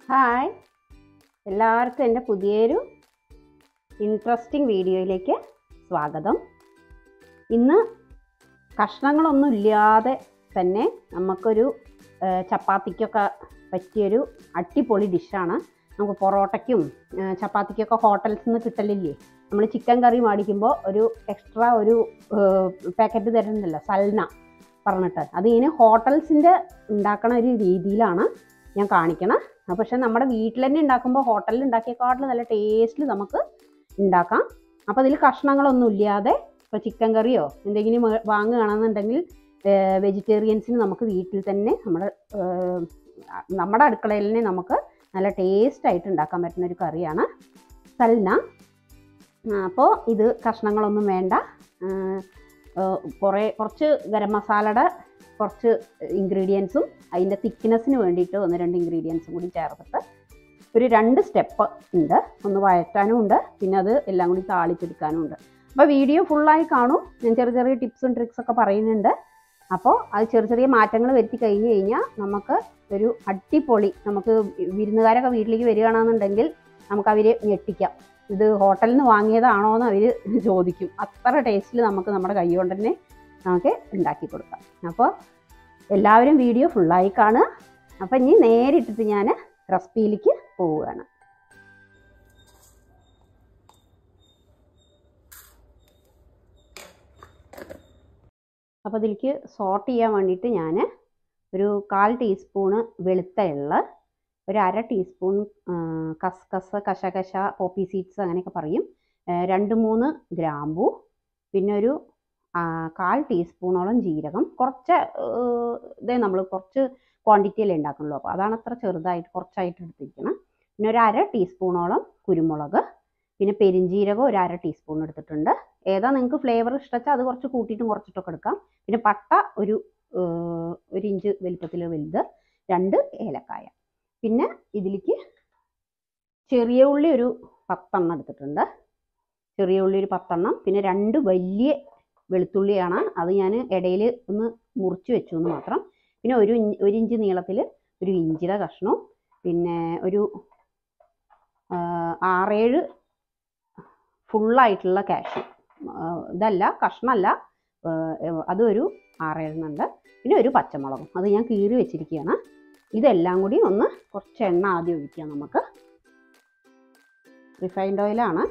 hi എല്ലാവർക്കും എൻ്റെ പുതിയൊരു ഇൻട്രസ്റ്റിംഗ് വീഡിയോയിലേക്ക് സ്വാഗതം ഇന്ന് കഷ്ണങ്ങളൊന്നും ഇല്ലാതെ തന്നെ നമുക്കൊരു ആ, ചപ്പാത്തിക്കൊക്കെ പറ്റിയൊരു അടിപൊളി ഡിഷാണ് നമുക്ക് പൊറോട്ടയ്ക്കും ആ, ചപ്പാത്തിക്കൊക്കെ ഹോട്ടൽസിൽ നിന്ന് കിട്ടലില്ലേ നമ്മൾ ചിക്കൻ കറി മേടിക്കുമ്പോൾ ഒരു എക്സ്ട്രാ ഒരു പാക്കറ്റ് തരുന്നുണ്ടല്ലോ സൽന പറഞ്ഞിട്ട് അത് ഇങ്ങനെ ഹോട്ടൽസിൻ്റെ ഉണ്ടാക്കണ ഒരു രീതിയിലാണ് ഞാൻ കാണിക്കണം അത് പക്ഷെ നമ്മുടെ വീട്ടിൽ തന്നെ ഉണ്ടാക്കുമ്പോൾ ഹോട്ടലിൽ ഉണ്ടാക്കിയേക്കാട്ടിലും നല്ല ടേസ്റ്റിൽ നമുക്ക് ഉണ്ടാക്കാം അപ്പോൾ അതിൽ കഷ്ണങ്ങളൊന്നും ഇല്ലാതെ ഇപ്പോൾ ചിക്കൻ കറിയോ എന്തെങ്കിലും മേ- വാങ്ങുകയാണെന്നുണ്ടെങ്കിൽ വെജിറ്റേറിയൻസിന് നമുക്ക് വീട്ടിൽ തന്നെ നമ്മുടെ ഏഹ്, നമ്മുടെ അടുക്കളയിൽ തന്നെ നമുക്ക് നല്ല ടേസ്റ്റ് ആയിട്ട് ഉണ്ടാക്കാൻ പറ്റുന്ന ഒരു കറിയാണ് സൽന അപ്പോൾ ഇത് കഷ്ണങ്ങളൊന്നും വേണ്ട ഏഹ്, ഏഹ്, കുറേ കുറച്ച് ഗരം മസാലയുടെ കുറച്ച് ഇൻഗ്രീഡിയൻസും അതിൻ്റെ തിക്നെസ്സിന് വേണ്ടിയിട്ട് ഒന്ന് രണ്ട് ഇൻഗ്രീഡിയൻസും കൂടി ചേർത്തിട്ട് ഒരു രണ്ട് സ്റ്റെപ്പ് ഉണ്ട് ഒന്ന് വഴറ്റാനും ഉണ്ട് പിന്നെ അത് എല്ലാം കൂടി താളിച്ചെടുക്കാനും ഉണ്ട് അപ്പോൾ വീഡിയോ ഫുള്ളായി കാണും ഞാൻ ചെറിയ ചെറിയ ടിപ്സും ട്രിക്സ് ഒക്കെ പറയുന്നുണ്ട് അപ്പോൾ അത് ചെറിയ ചെറിയ മാറ്റങ്ങൾ വരുത്തി കഴിഞ്ഞ് കഴിഞ്ഞാൽ നമുക്ക് ഒരു അടിപൊളി നമുക്ക് വിരുന്നുകാരൊക്കെ വീട്ടിലേക്ക് വരികയാണെന്നുണ്ടെങ്കിൽ നമുക്ക് അവരെ ഞെട്ടിക്കാം ഇത് ഹോട്ടലിൽ നിന്ന് വാങ്ങിയതാണോ എന്ന് അവർ ചോദിക്കും അത്ര ടേസ്റ്റിൽ നമുക്ക് നമ്മുടെ കൈ കൊണ്ട് തന്നെ നമുക്ക് ഉണ്ടാക്കി കൊടുക്കാം അപ്പോൾ എല്ലാവരും വീഡിയോ ഫുള്ളായി കാണുക അപ്പം ഇനി നേരിട്ടിട്ട് ഞാൻ റെസിപ്പിയിലേക്ക് പോവുകയാണ് അപ്പോൾ ഇതിലേക്ക് സോട്ട് ചെയ്യാൻ വേണ്ടിയിട്ട് ഞാൻ ഒരു കാൽ ടീസ്പൂണ് വെളുത്ത എള്ള ഒരു അര ടീസ്പൂൺ ആ, കസ്കസ് കശകശ പോപ്പി സീഡ്സ് അങ്ങനെയൊക്കെ പറയും ആ, രണ്ട് മൂന്ന് ഗ്രാമ്പു പിന്നെ ഒരു ആ, കാൽ ടീസ്പൂണോളം ജീരകം കുറച്ച് ഏഹ്, ഇതേ നമ്മൾ കുറച്ച് ക്വാണ്ടിറ്റിയല്ലേ ഉണ്ടാക്കുന്നുള്ളൂ അപ്പോൾ അതാണ് അത്ര ചെറുതായിട്ട് കുറച്ചായിട്ട് എടുത്തിരിക്കണം പിന്നെ ഒരു അര ടീസ്പൂണോളം കുരുമുളക് പിന്നെ പെരിഞ്ജീരകം ഒരു അര ടീസ്പൂൺ എടുത്തിട്ടുണ്ട് ഏതാ നിങ്ങൾക്ക് ഫ്ലേവർ ഇഷ്ടച്ചാൽ അത് കുറച്ച് കൂട്ടിയിട്ടും കുറച്ചിട്ടൊക്കെ എടുക്കാം പിന്നെ പട്ട ഒരു ഏഹ്, ഒരു ഇഞ്ച് വലിപ്പത്തിൽ വലുത് രണ്ട് ഏലക്കായ പിന്നെ ഇതിലേക്ക് ചെറിയ ഉള്ളി ഒരു പത്തെണ്ണം എടുത്തിട്ടുണ്ട് ചെറിയ ഉള്ളി ഒരു പത്തെണ്ണം പിന്നെ രണ്ട് വലിയ വെളുത്തുള്ളിയാണ് അത് ഞാൻ ഇടയിൽ ഒന്ന് മുറിച്ച് വെച്ചു എന്ന് മാത്രം പിന്നെ ഒരു ഇഞ്ച് ഒരു ഇഞ്ച് നീളത്തിൽ ഒരു ഇഞ്ചിയുടെ കഷ്ണവും പിന്നെ ഒരു ആ, ആറേഴ് ഫുള്ളായിട്ടുള്ള കാഷ്യൂ ഇതല്ല കഷ്ണമല്ല ആ, അതൊരു ആറേഴെണ്ണുണ്ട് പിന്നെ ഒരു പച്ചമുളകും അത് ഞാൻ കീറി വെച്ചിരിക്കുകയാണ് ഇതെല്ലാം കൂടി ഒന്ന് കുറച്ച് എണ്ണ ആദ്യം ഒഴിക്കാം നമുക്ക് റിഫൈൻഡ് ഓയിലാണ്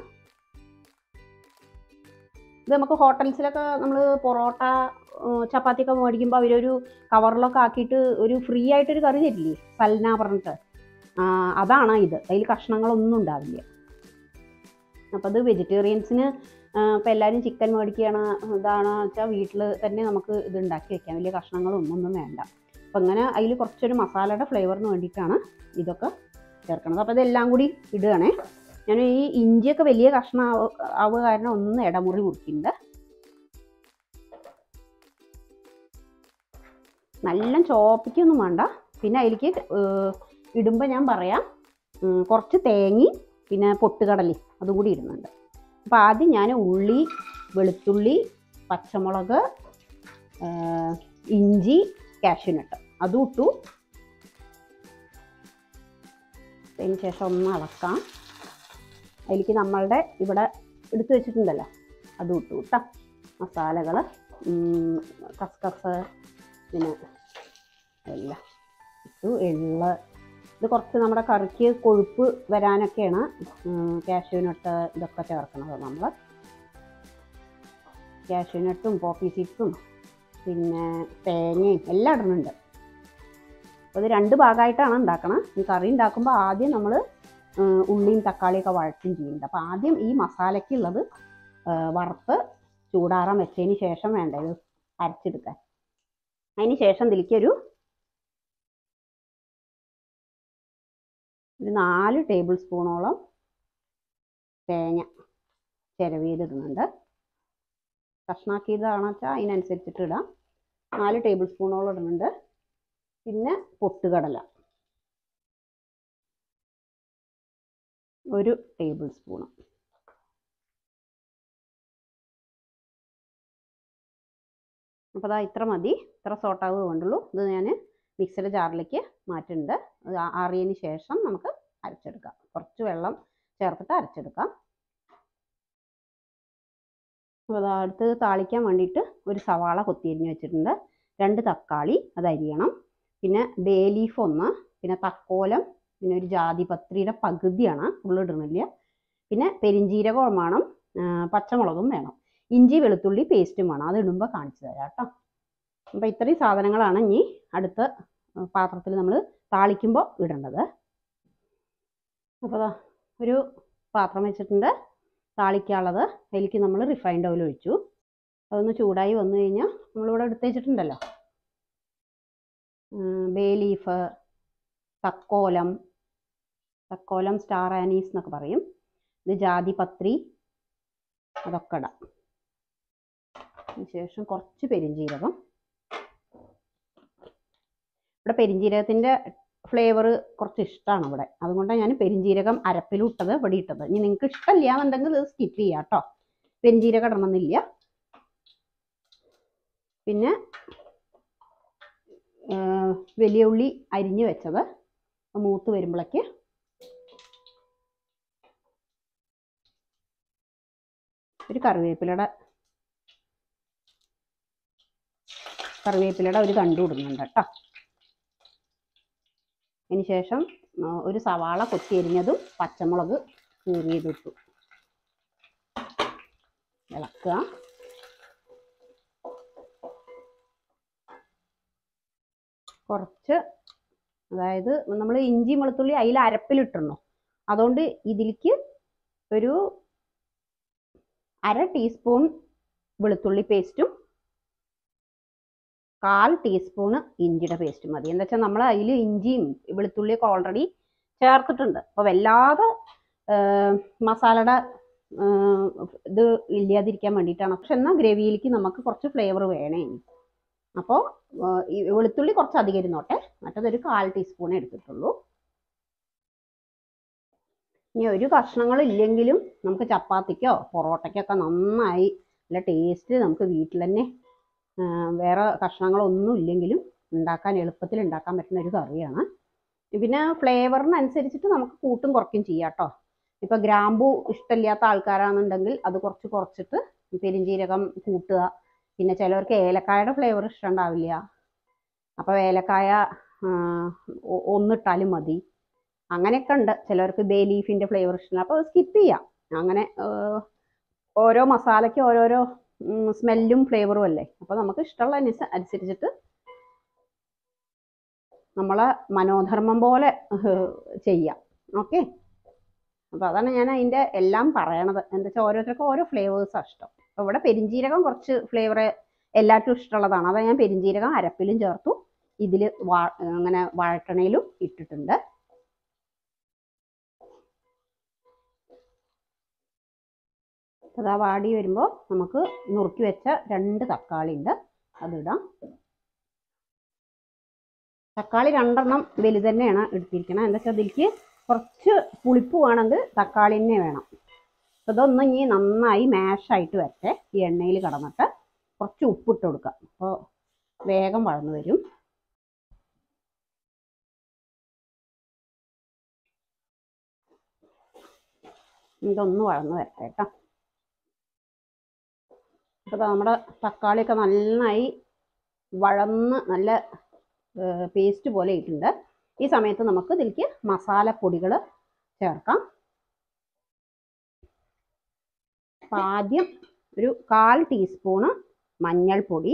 ഇത് നമുക്ക് ഹോട്ടൽസിലൊക്കെ നമ്മൾ പൊറോട്ട ഏഹ് ചപ്പാത്തിയൊക്കെ മേടിക്കുമ്പോൾ അവരൊരു കവറിലൊക്കെ ആക്കിയിട്ട് ഒരു ഫ്രീ ആയിട്ടൊരു കറി തരില്ലേ സൽന പറഞ്ഞിട്ട് ആ, അതാണ് ഇത് അതിൽ കഷ്ണങ്ങളൊന്നും ഉണ്ടാവില്ല അപ്പോൾ അത് വെജിറ്റേറിയൻസിന് ഇപ്പോൾ എല്ലാവരും ചിക്കൻ മേടിക്കുകയാണ് ഇതാണ് വെച്ചാൽ വീട്ടിൽ തന്നെ നമുക്ക് ഇത് ഉണ്ടാക്കി വെക്കാം വലിയ കഷ്ണങ്ങളൊന്നും ഒന്നും വേണ്ട അപ്പോൾ അങ്ങനെ അതിൽ കുറച്ചൊരു മസാലയുടെ ഫ്ലേവറിന് വേണ്ടിയിട്ടാണ് ഇതൊക്കെ ചേർക്കുന്നത് അപ്പോൾ ഇതെല്ലാം കൂടി ഇടുകയാണേ ഞാൻ ഈ ഇഞ്ചിയൊക്കെ വലിയ കഷ്ണം ആവ- ആവുക കാരണം ഒന്ന് ഇടമുറി മുറിക്കുന്നുണ്ട് നല്ല ചോപ്പിക്കൊന്നും വേണ്ട പിന്നെ അതിലേക്ക് ഇടുമ്പോൾ ഞാൻ പറയാം ഉം, കുറച്ച് തേങ്ങയും പിന്നെ പൊട്ടുകടലി അതും കൂടി ഇടുന്നുണ്ട് അപ്പോൾ ആദ്യം ഞാൻ ഉള്ളി വെളുത്തുള്ളി പച്ചമുളക് ആ, ഇഞ്ചി കാഷ്യൂനട്ട് അതും ഇട്ടു അതിന് ശേഷം ഒന്ന് ഇളക്കാം അതിലേക്ക് നമ്മളുടെ ഇവിടെ എടുത്തു വെച്ചിട്ടുണ്ടല്ലോ അതും ഇട്ടു കേട്ടോ മസാലകൾ കസ്കസ് പിന്നെ എല്ലാം ഇട്ടു എള്ള് ഇത് കുറച്ച് നമ്മുടെ കറിക്ക് കൊഴുപ്പ് വരാനൊക്കെയാണ് കാഷ്യൂനട്ട് ഇതൊക്കെ ചേർക്കുന്നത് നമ്മൾ കാഷ്യൂനട്ടും പോപ്പി സീഡ്സും പിന്നെ തേങ്ങയും എല്ലാം ഇടുന്നുണ്ട് അപ്പോൾ ഇത് രണ്ട് ഭാഗമായിട്ടാണ് ഉണ്ടാക്കണം ഈ കറി ഉണ്ടാക്കുമ്പോൾ ആദ്യം നമ്മൾ ഉള്ളിയും തക്കാളിയൊക്കെ വഴറ്റും ചെയ്യുന്നുണ്ട് അപ്പോൾ ആദ്യം ഈ മസാലയ്ക്കുള്ളത് ആ, വറുത്ത് ചൂടാറാൻ വെച്ചതിന് ശേഷം വേണ്ട ഇത് അരച്ചെടുക്കാൻ അതിന് ശേഷം ഇതിലേക്ക് ഒരു ഒരു നാല് ടേബിൾ സ്പൂണോളം തേങ്ങ ചിരവിയതിടുന്നുണ്ട് കഷ്ണാക്കിയതാണെന്ന് വെച്ചാൽ അതിനനുസരിച്ചിട്ട് ഇടാം നാല് ടേബിൾ സ്പൂണോളം ഇടുന്നുണ്ട് പിന്നെ പൊട്ടുകടല ഒരു ടേബിൾ സ്പൂണ് അപ്പോൾ അതാ ഇത്ര മതി ഇത്ര സോട്ടാവുക വേണ്ടുള്ളൂ ഇത് ഞാൻ മിക്സഡ് ജാറിലേക്ക് മാറ്റുന്നുണ്ട് അത് ആ- ആറിയതിന് ശേഷം നമുക്ക് അരച്ചെടുക്കാം കുറച്ച് വെള്ളം ചേർത്തിട്ട് അരച്ചെടുക്കാം അപ്പോൾ അത് അടുത്ത് താളിക്കാൻ വേണ്ടിയിട്ട് ഒരു സവാള കൊത്തിയരിഞ്ഞ് വെച്ചിട്ടുണ്ട് രണ്ട് തക്കാളി അത് അരിയണം പിന്നെ ബേ ലീഫ് ഒന്ന് പിന്നെ തക്കോലം പിന്നെ ഒരു ജാതിപത്രിയുടെ പകുതിയാണ് ഉള്ളിടണില്ല പിന്നെ പെരിഞ്ജീരകം വേണം ആ, പച്ചമുളകും വേണം ഇഞ്ചി വെളുത്തുള്ളി പേസ്റ്റും വേണം അത് ഇടുമ്പോൾ കാണിച്ചു തരാം കേട്ടോ അപ്പോൾ ഇത്രയും സാധനങ്ങളാണ് ഇനി അടുത്ത പാത്രത്തിൽ നമ്മൾ താളിക്കുമ്പോൾ ഇടേണ്ടത് അപ്പോൾ ദാ ഒരു പാത്രം വെച്ചിട്ടുണ്ട് താളിക്കാനുള്ളത് അതിലേക്ക് നമ്മൾ റിഫൈൻഡ് ഓയിൽ ഒഴിച്ചു അതൊന്ന് ചൂടായി വന്നു കഴിഞ്ഞാൽ നമ്മളിവിടെ എടുത്ത് വെച്ചിട്ടുണ്ടല്ലോ ബേ ലീഫ് തക്കോലം തക്കോലം സ്റ്റാർ ആനീസ് എന്നൊക്കെ പറയും ഇത് ജാതിപത്രി അതൊക്കെ ഇടാം അതിന് ശേഷം കുറച്ച് പെരിഞ്ജീരകം ഇവിടെ പെരിഞ്ജീരകത്തിൻ്റെ ഫ്ലേവർ കുറച്ച് ഇഷ്ടമാണ് ഇവിടെ അതുകൊണ്ടാണ് ഞാൻ പെരിഞ്ജീരകം അരപ്പിലും ഇട്ടത് ഇവിടെ ഇട്ടത് ഇനി നിങ്ങൾക്ക് ഇഷ്ടമില്ല എന്നുണ്ടെങ്കിൽ ഇത് സ്കിപ്പ് ചെയ്യാം കേട്ടോ പെരിഞ്ജീരകം ഇടണമെന്നില്ല പിന്നെ ആ, വലിയ ഉള്ളി അരിഞ്ഞു വെച്ചത് മൂത്ത് വരുമ്പോഴേക്ക് ഒരു കറിവേപ്പിലയുടെ കറിവേപ്പിലയുടെ ഒരു തണ്ട് ഇടുന്നുണ്ട് കേട്ടോ അതിന് ശേഷം ആ, ഒരു സവാള കൊത്തി എരിഞ്ഞതും പച്ചമുളക് കീറിയതിട്ടു ഇളക്കുക കുറച്ച് അതായത് നമ്മൾ ഇഞ്ചി വെളുത്തുള്ളി അതിൽ അരപ്പിലിട്ടിടണം അതുകൊണ്ട് ഇതിലേക്ക് ഒരു അര ടീസ്പൂൺ വെളുത്തുള്ളി പേസ്റ്റും കാൽ ടീസ്പൂണ് ഇഞ്ചിയുടെ പേസ്റ്റ് മതി എന്താ വെച്ചാൽ നമ്മൾ അതിൽ ഇഞ്ചിയും വെളുത്തുള്ളിയൊക്കെ ഓൾറെഡി ചേർത്തിട്ടുണ്ട് അപ്പോൾ വല്ലാതെ മസാലയുടെ ഇത് ഇല്ലാതിരിക്കാൻ വേണ്ടിയിട്ടാണ് പക്ഷെ എന്നാൽ ഗ്രേവിയിലേക്ക് നമുക്ക് കുറച്ച് ഫ്ലേവർ വേണേ ഇനി അപ്പോൾ ഈ വെളുത്തുള്ളി കുറച്ച് അധികം ഇരുന്നോട്ടെ മറ്റതൊരു കാൽ ടീസ്പൂൺ എടുത്തിട്ടുള്ളൂ ഇനി ഒരു കഷ്ണങ്ങൾ ഇല്ലെങ്കിലും നമുക്ക് ചപ്പാത്തിക്കോ പൊറോട്ടയ്ക്കൊക്കെ നന്നായി നല്ല ടേസ്റ്റ് നമുക്ക് വീട്ടിൽ തന്നെ ആ, വേറെ കഷ്ണങ്ങളൊന്നും ഇല്ലെങ്കിലും ഉണ്ടാക്കാൻ എളുപ്പത്തിൽ ഉണ്ടാക്കാൻ പറ്റുന്ന ഒരു കറിയാണ് പിന്നെ ഫ്ലേവറിനനുസരിച്ചിട്ട് നമുക്ക് കൂട്ടും കുറയ്ക്കും ചെയ്യാം കേട്ടോ ഇപ്പോൾ ഗ്രാമ്പു ഇഷ്ടമില്ലാത്ത ആൾക്കാരാണെന്നുണ്ടെങ്കിൽ അത് കുറച്ച് കുറച്ചിട്ട് പെരിഞ്ജീരകം കൂട്ടുക പിന്നെ ചിലവർക്ക് ഏലക്കായുടെ ഫ്ലേവർ ഇഷ്ടമുണ്ടാവില്ല അപ്പോൾ ഏലക്കായ ആ, ഒ- ഒന്നിട്ടാലും മതി അങ്ങനെയൊക്കെ ഉണ്ട് ചിലവർക്ക് ബേ ലീഫിൻ്റെ ഫ്ലേവർ ഇഷ്ടമില്ല അപ്പോൾ സ്കിപ്പ് ചെയ്യാം അങ്ങനെ ആ, ഓരോ മസാലയ്ക്ക് ഓരോരോ സ്മെല്ലും ഫ്ലേവറും അല്ലേ അപ്പോൾ നമുക്ക് ഇഷ്ടമുള്ള അനുസ- അനുസരിച്ചിട്ട് നമ്മളെ മനോധർമ്മം പോലെ ചെയ്യാം ഓക്കെ അപ്പോൾ അതാണ് ഞാൻ അതിൻ്റെ എല്ലാം പറയണത് എന്താ വെച്ചാൽ ഓരോരുത്തർക്കും ഓരോ ഫ്ലേവേഴ്സാണ് ഇഷ്ടം അപ്പോൾ ഇവിടെ പെരിഞ്ജീരകം കുറച്ച് ഫ്ലേവർ എല്ലാവർക്കും ഇഷ്ടമുള്ളതാണ് അതാണ് ഞാൻ പെരിഞ്ജീരകം അരപ്പിലും ചേർത്തു ഇതിൽ വാ അങ്ങനെ വാഴക്കണയിലും ഇട്ടിട്ടുണ്ട് അതാ വാടി വരുമ്പോൾ നമുക്ക് നുറുക്കി വെച്ച രണ്ട് തക്കാളി ഉണ്ട് അതിടാം തക്കാളി രണ്ടെണ്ണം വലുത് തന്നെയാണ് എടുത്തിരിക്കണം എന്താ വെച്ചാൽ അതിലേക്ക് കുറച്ച് പുളിപ്പ് വേണമെങ്കിൽ തക്കാളി തന്നെ വേണം അപ്പോൾ ഇതൊന്ന് ഇനി നന്നായി മാഷായിട്ട് വരട്ടെ ഈ എണ്ണയിൽ കടന്നിട്ട് കുറച്ച് ഉപ്പിട്ട് കൊടുക്കുക അപ്പോൾ വേഗം വഴന്നു വരും ഇതൊന്ന് വഴന്ന് വരട്ടെ കേട്ടോ അപ്പോൾ നമ്മുടെ തക്കാളിയൊക്കെ നന്നായി വഴന്ന് നല്ല പേസ്റ്റ് പോലെ ഇട്ടുണ്ട് ഈ സമയത്ത് നമുക്ക് ഇതിലേക്ക് മസാലപ്പൊടികൾ ചേർക്കാം അപ്പം ആദ്യം ഒരു കാൽ ടീസ്പൂണ് മഞ്ഞൾപ്പൊടി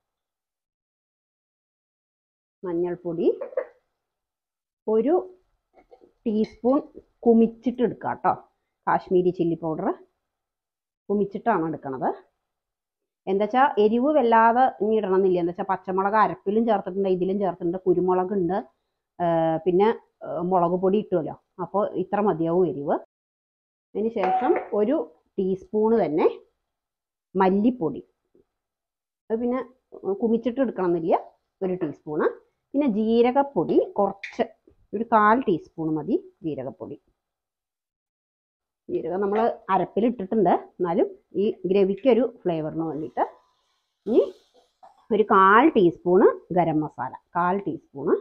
മഞ്ഞൾപ്പൊടി ഒരു ടീസ്പൂൺ കുമിച്ചിട്ട് എടുക്കുക കേട്ടോ കാശ്മീരി ചില്ലി പൗഡർ കുമിച്ചിട്ടാണ് എടുക്കണത് എന്താ വെച്ചാൽ എരിവ് വല്ലാതെ ഇനി ഇടണമെന്നില്ല എന്താ വെച്ചാൽ പച്ചമുളക് അരപ്പിലും ചേർത്തിട്ടുണ്ട് ഇതിലും ചേർത്തിട്ടുണ്ട് കുരുമുളക് ഉണ്ട് പിന്നെ ആ, മുളക് പൊടി ഇട്ടുമല്ലോ അപ്പോൾ ഇത്ര മതിയാവും എരിവ് അതിന് ശേഷം ഒരു ടീസ്പൂണ് തന്നെ മല്ലിപ്പൊടി അത് പിന്നെ കുമിച്ചിട്ട് എടുക്കണമെന്നില്ല ഒരു ടീസ്പൂണ് പിന്നെ ജീരകപ്പൊടി കുറച്ച് ഒരു കാൽ ടീസ്പൂൺ മതി ജീരകപ്പൊടി ജീരകം നമ്മൾ അരപ്പിൽ ഇട്ടിട്ടുണ്ട് എന്നാലും ഈ ഗ്രവിക്ക് ഒരു ഫ്ലേവറിന് വേണ്ടിയിട്ട് ഇനി ഒരു കാൽ ടീസ്പൂണ് ഗരം മസാല കാൽ ടീസ്പൂണ്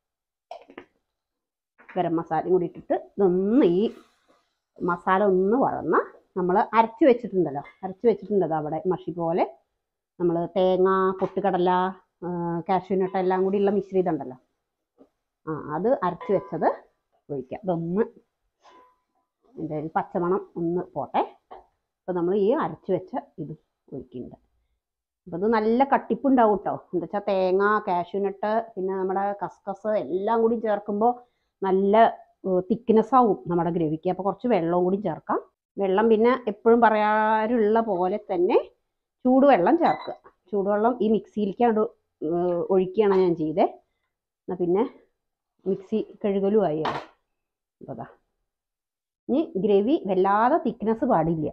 ഗരം മസാലയും കൂടി ഇട്ടിട്ട് ഇതൊന്ന് ഈ മസാല ഒന്ന് വളർന്ന നമ്മൾ അരച്ച് വെച്ചിട്ടുണ്ടല്ലോ അരച്ച് വെച്ചിട്ടുണ്ടല്ലോ അവിടെ മഷി പോലെ നമ്മൾ തേങ്ങ പൊട്ടുകടല കാഷ്യൂനട്ട് എല്ലാം കൂടി ഉള്ള മിശ്രിതം ഉണ്ടല്ലോ ആ അത് അരച്ച് വെച്ചത് ഒഴിക്കാം ഇതൊന്ന് ഇതിൻ്റെ ഒരു പച്ചമണം ഒന്ന് പോട്ടെ അപ്പോൾ നമ്മൾ ഈ അരച്ച് വെച്ച ഇത് ഒഴിക്കുന്നുണ്ട് അപ്പോൾ ഇത് നല്ല കട്ടിപ്പുണ്ടാവും കേട്ടോ എന്താ വെച്ചാൽ തേങ്ങ കാഷ്യൂനട്ട് പിന്നെ നമ്മുടെ കസ്കസ് എല്ലാം കൂടി ചേർക്കുമ്പോൾ നല്ല തിക്നെസ് ആവും നമ്മുടെ ഗ്രവിക്ക് അപ്പോൾ കുറച്ച് വെള്ളവും കൂടി ചേർക്കാം വെള്ളം പിന്നെ എപ്പോഴും പറയാറുള്ള പോലെ തന്നെ ചൂടുവെള്ളം ചേർക്കുക ചൂടുവെള്ളം ഈ മിക്സിയിലേക്ക് അങ്ങോട്ട് ഒഴിക്കുകയാണ് ഞാൻ ചെയ്തേ എന്നാൽ പിന്നെ മിക്സി കഴുകലും ആയി അപ്പോൾ അതാ ഇനി ഗ്രവി വല്ലാതെ തിക്നെസ് പാടില്ല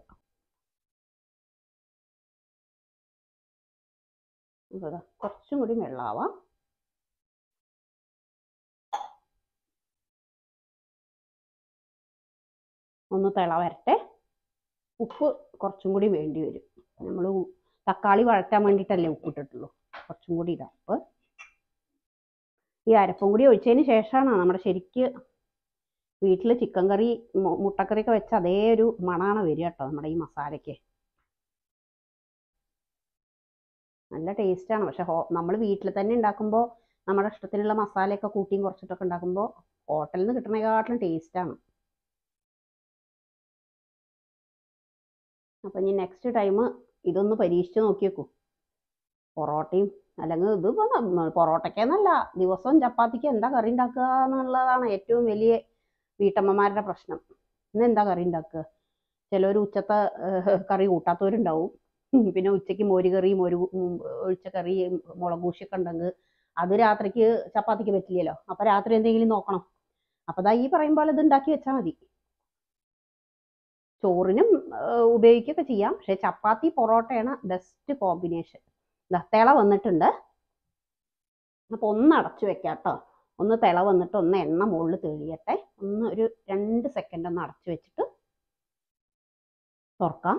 അപ്പോൾ അതാ കുറച്ചും കൂടി വെള്ളമാവാം ഒന്ന് തിള വരട്ടെ ഉപ്പ് കുറച്ചും കൂടി വേണ്ടി വരും നമ്മൾ തക്കാളി വഴറ്റാൻ വേണ്ടിയിട്ടല്ലേ ഉപ്പിട്ടിട്ടുള്ളൂ കുറച്ചും കൂടി ഇടാം ഉപ്പ് ഈ അരപ്പും കൂടി ഒഴിച്ചതിന് ശേഷമാണ് നമ്മുടെ ശരിക്ക് വീട്ടിൽ ചിക്കൻ കറി മു- മുട്ടക്കറിയൊക്കെ വെച്ച അതേ ഒരു മണാണ് വരിക കേട്ടോ നമ്മുടെ ഈ മസാലയ്ക്ക് നല്ല ടേസ്റ്റാണ് പക്ഷെ ഹോ നമ്മൾ വീട്ടിൽ തന്നെ ഉണ്ടാക്കുമ്പോൾ നമ്മുടെ ഇഷ്ടത്തിനുള്ള മസാലയൊക്കെ കൂട്ടിയും കുറച്ചിട്ടൊക്കെ ഉണ്ടാക്കുമ്പോൾ ഹോട്ടലിൽ നിന്ന് കിട്ടുന്നതിനെക്കാട്ടിലും ടേസ്റ്റാണ് അപ്പം ഇനി നെക്സ്റ്റ് ടൈം ഇതൊന്ന് പരീക്ഷിച്ച് നോക്കി നോക്കൂ പൊറോട്ടയും അല്ലെങ്കിൽ ഇതിപ്പോൾ പൊറോട്ടയ്ക്കെന്നല്ല ദിവസവും ചപ്പാത്തിക്ക് എന്താ കറി ഉണ്ടാക്കുക എന്നുള്ളതാണ് ഏറ്റവും വലിയ വീട്ടമ്മമാരുടെ പ്രശ്നം ഇന്ന് എന്താ കറി ഉണ്ടാക്കുക ചിലർ ഉച്ചത്തെ ഏഹ്, കറി കൂട്ടാത്തവരുണ്ടാവും ഉം, പിന്നെ ഉച്ചയ്ക്ക് മോര് കറി മോര് കു- ഉം, ഒഴിച്ച കറി മുളക് കൂശിയൊക്കെ ഉണ്ടെങ്കിൽ അത് രാത്രിക്ക് ചപ്പാത്തിക്ക് പറ്റില്ലല്ലോ അപ്പം രാത്രി എന്തെങ്കിലും നോക്കണം അപ്പം ദാ ഈ പറയും പോലെ ഇത് ഉണ്ടാക്കി വെച്ചാൽ മതി ചോറിനും ഏഹ്, ഉപയോഗിക്കുകയൊക്കെ ചെയ്യാം പക്ഷേ ചപ്പാത്തി പൊറോട്ടയാണ് ബെസ്റ്റ് കോമ്പിനേഷൻ തിള വന്നിട്ടുണ്ട് അപ്പോൾ ഒന്ന് അടച്ചു വെക്കാം കേട്ടോ ഒന്ന് തിള വന്നിട്ട് ഒന്ന് എണ്ണ മുകളിൽ തെളിയട്ടെ ഒന്ന് ഒരു രണ്ട് സെക്കൻഡ് ഒന്ന് അടച്ചു വെച്ചിട്ട് തുറക്കാം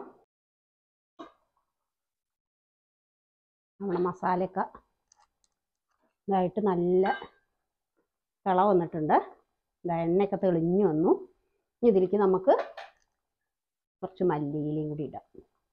നമ്മുടെ മസാലയൊക്കെ ഇതായിട്ട് നല്ല തിള വന്നിട്ടുണ്ട് ഇതാ എണ്ണയൊക്കെ തെളിഞ്ഞു വന്നു ഇനി ഇതിലേക്ക് നമുക്ക് കുറച്ച് മല്ലിയിലയും കൂടി ഇടാം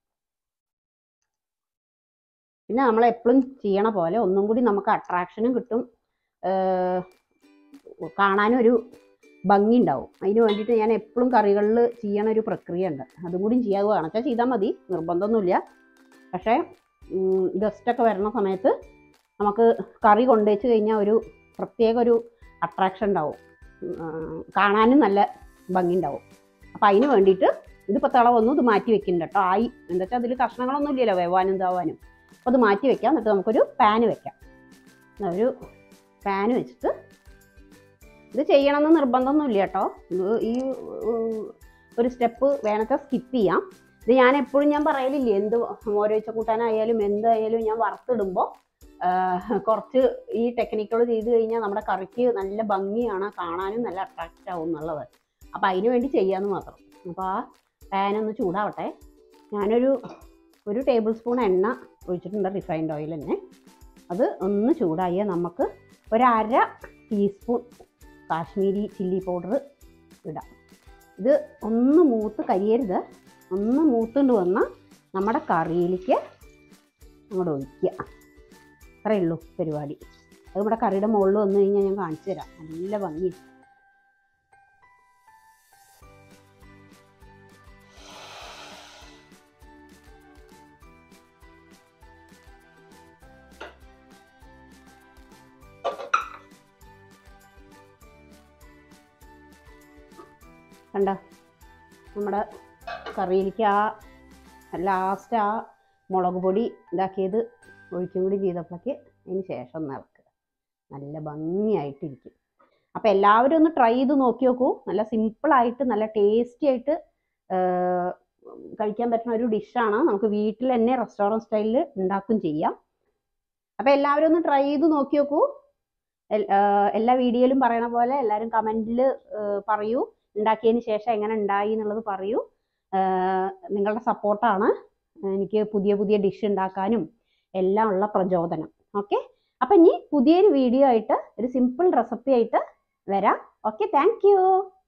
പിന്നെ നമ്മൾ എപ്പോഴും ചെയ്യണ പോലെ ഒന്നും കൂടി നമുക്ക് അട്രാക്ഷനും കിട്ടും ഏർ കാണാനും ഒരു ഭംഗി ഉണ്ടാവും അതിന് വേണ്ടിയിട്ട് ഞാൻ എപ്പോഴും കറികളിൽ ചെയ്യണ ഒരു പ്രക്രിയ ഉണ്ട് അതും കൂടി ചെയ്യാതെ വേണച്ചാൽ ചെയ്താൽ മതി നിർബന്ധമൊന്നുമില്ല പക്ഷേ ഗസ്റ്റൊക്കെ വരണ സമയത്ത് നമുക്ക് കറി കൊണ്ടുവച്ച് കഴിഞ്ഞാൽ ഒരു പ്രത്യേക ഒരു അട്രാക്ഷൻ ഉണ്ടാവും ഉം, കാണാനും നല്ല ഭംഗി ഉണ്ടാവും അപ്പം അതിന് വേണ്ടിയിട്ട് ഇതിപ്പോൾ തിള വന്നു ഇത് മാറ്റി വെക്കുന്നുണ്ട് കേട്ടോ ആയി എന്താ വെച്ചാൽ അതിൽ കഷ്ണങ്ങളൊന്നും ഇല്ലല്ലോ വേവാനും ഇതാവാനും അപ്പോൾ അത് മാറ്റി വെക്കാം എന്നിട്ട് നമുക്കൊരു പാന് വെക്കാം എന്നാ ഒരു പാന് വെച്ചിട്ട് ഇത് ചെയ്യണമെന്ന് നിർബന്ധമൊന്നുമില്ല കേട്ടോ ഇത് ഈ ഉം, ഒരു സ്റ്റെപ്പ് വേണമെച്ചാൽ സ്കിപ്പ് ചെയ്യാം ഇത് ഞാൻ എപ്പോഴും ഞാൻ പറയലില്ലേ എന്ത് മോരൊഴിച്ച കൂട്ടാനായാലും എന്തായാലും ഞാൻ വറുത്തിടുമ്പോൾ കുറച്ച് ഈ ടെക്നിക്കുകൾ ചെയ്ത് കഴിഞ്ഞാൽ നമ്മുടെ കറിക്ക് നല്ല ഭംഗിയാണ് കാണാനും നല്ല അട്രാക്റ്റ് ആവും എന്നുള്ളത് അപ്പോൾ അതിന് വേണ്ടി ചെയ്യാമെന്ന് മാത്രം അപ്പോൾ ആ പാൻ ഒന്ന് ചൂടാവട്ടെ ഞാനൊരു ഒരു ടേബിൾ സ്പൂൺ എണ്ണ ഒഴിച്ചിട്ടുണ്ട് റിഫൈൻഡ് ഓയിൽ തന്നെ അത് ഒന്ന് ചൂടായാൽ നമുക്ക് ഒരര ടീസ്പൂൺ കാശ്മീരി ചില്ലി പൗഡർ ഇടാം ഇത് ഒന്ന് മൂത്ത് കരിയരുത് ഒന്ന് മൂത്തുകൊണ്ട് വന്നാൽ നമ്മുടെ കറിയിലേക്ക് അങ്ങോട്ട് ഒഴിക്കുക അത്രയേ ഉള്ളൂ പരിപാടി അത് നമ്മുടെ കറിയുടെ മുകളിൽ വന്നു കഴിഞ്ഞാൽ ഞാൻ കാണിച്ചു തരാം നല്ല ഭംഗി കണ്ട നമ്മുടെ കറിയിലേക്ക് ആ ലാസ്റ്റ് ആ മുളക് പൊടി ഇതാക്കിയത് ഒഴിക്കും കൂടി ചെയ്തപ്പോഴേക്ക് അതിന് ശേഷം ഒന്ന് ഇളക്കുക നല്ല ഭംഗിയായിട്ടിരിക്കും അപ്പോൾ എല്ലാവരും ഒന്ന് ട്രൈ ചെയ്ത് നോക്കി നോക്കൂ നല്ല സിമ്പിളായിട്ട് നല്ല ടേസ്റ്റി ആയിട്ട് ആ, കഴിക്കാൻ പറ്റുന്ന ഒരു ഡിഷാണ് നമുക്ക് വീട്ടിൽ തന്നെ റെസ്റ്റോറൻറ്റ് സ്റ്റൈലിൽ ഉണ്ടാക്കും ചെയ്യാം അപ്പോൾ എല്ലാവരും ഒന്ന് ട്രൈ ചെയ്ത് നോക്കി നോക്കൂ എൽ- ആ, എല്ലാ വീഡിയോയിലും പറയണ പോലെ എല്ലാവരും കമൻറ്റിൽ പറയൂ ഉണ്ടാക്കിയതിന് ശേഷം എങ്ങനെ ഉണ്ടായി എന്നുള്ളത് പറയൂ ആഹ് നിങ്ങളുടെ സപ്പോർട്ടാണ് എനിക്ക് പുതിയ പുതിയ ഡിഷ് ഉണ്ടാക്കാനും എല്ലാം ഉള്ള പ്രചോദനം ഓക്കെ അപ്പം ഇനി പുതിയൊരു വീഡിയോ ആയിട്ട് ഒരു സിമ്പിൾ റെസിപ്പി ആയിട്ട് വരാം ഓക്കെ താങ്ക് യു